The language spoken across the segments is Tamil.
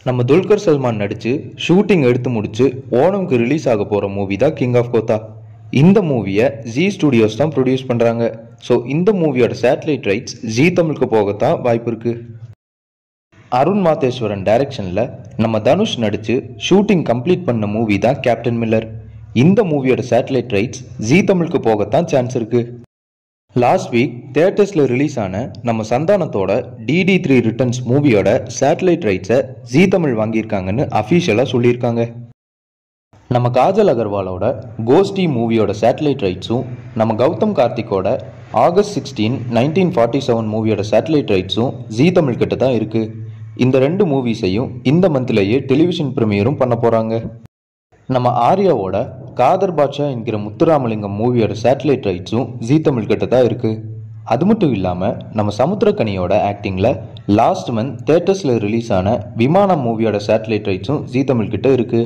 நம்ம துல்கர் சல்மான் நடிச்சு ஷூட்டிங் எடுத்து முடிச்சு ஓணம்க்கு ரிலீஸ் ஆக போற மூவி தான் கிங் ஆஃப் கோத்தா இந்த மூவியை ஜி ஸ்டுடியோஸ் தான் ப்ரொடியூஸ் பண்றாங்க ஸோ இந்த மூவியோட சேட்டலைட் ரைட்ஸ் ஜி தமிழுக்கு போகத்தான் வாய்ப்பு இருக்கு அருண் மாதேஸ்வரன் டைரக்ஷன்ல நம்ம தனுஷ் நடிச்சு ஷூட்டிங் கம்ப்ளீட் பண்ண மூவி தான் கேப்டன் மில்லர் இந்த மூவியோட சேட்டலைட் ரைட்ஸ் ஜி தமிழுக்கு போகத்தான் சான்ஸ் இருக்கு லாஸ்ட் வீக் தியேட்டர்ஸில் ரிலீஸ் ஆன நம்ம சந்தானத்தோட டிடி த்ரீ ரிட்டர்ன்ஸ் மூவியோட சேட்டலைட் ரைட்ஸை ஜி தமிழ் வாங்கியிருக்காங்கன்னு அஃபீஷியலாக சொல்லியிருக்காங்க நம்ம காஜல் அகர்வாலோட கோஸ்டி மூவியோட சேட்டலைட் ரைட்ஸும் நம்ம கௌதம் கார்த்திக்கோட August sixteen nineteen forty seven மூவியோட சேட்டலைட் ரைட்ஸும் ஜி தமிழ் கிட்ட தான் இருக்கு இந்த ரெண்டு மூவிஸையும் இந்த மந்த்லேயே டெலிவிஷன் ப்ரீமியரும் பண்ண போகிறாங்க நம்ம ஆர்யாவோட காதர் பாட்ஷா என்கிற முத்துராமலிங்கம் மூவியோட சேட்டலைட் ரைட்ஸும் ஜி தமிழ் கிட்ட தான் இருக்கு அது மட்டும் இல்லாமல் நம்ம சமுத்திரக்கனியோட ஆக்டிங்கில் லாஸ்ட் மந்த் தேட்டர்ஸில் ரிலீஸ் ஆன விமானம் மூவியோட சேட்டலைட் ரைட்ஸும் ஜி தமிழ் கிட்ட இருக்கு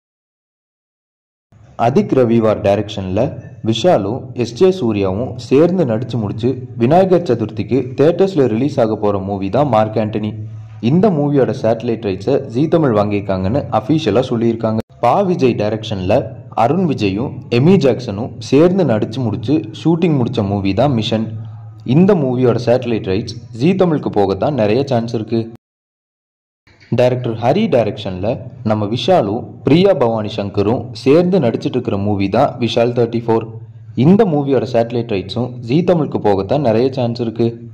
அதிக் ரவிவார் டைரக்ஷனில் விஷாலும் எஸ்ஜே சூர்யாவும் சேர்ந்து நடித்து முடிச்சு விநாயகர் சதுர்த்திக்கு தேட்டர்ஸில் ரிலீஸ் ஆக போகிற மூவி தான் மார்க் ஆண்டனி இந்த மூவியோட சேட்டலைட் ரைட்ஸை ஜி தமிழ் வாங்கியிருக்காங்கன்னு அஃபீஷியலாக சொல்லியிருக்காங்க பா விஜய் டைரக்ஷனில் அருண் விஜயும் எமி ஜாக்சனும் சேர்ந்து நடித்து முடிச்சு ஷூட்டிங் முடித்த மூவி தான் மிஷன் இந்த மூவியோட சேட்டலைட் ரைட்ஸ் ஜி தமிழுக்கு போகத்தான் நிறைய சான்ஸ் இருக்குது டைரக்டர் ஹரி டைரக்ஷனில் நம்ம விஷாலும் பிரியா பவானி சங்கரும் சேர்ந்து நடிச்சிட்டு இருக்கிற மூவி தான் விஷால் தேர்ட்டி ஃபோர் இந்த மூவியோட சேட்டலைட் ரைட்ஸும் ஜி தமிழுக்கு போகத்தான் நிறைய சான்ஸ் இருக்குது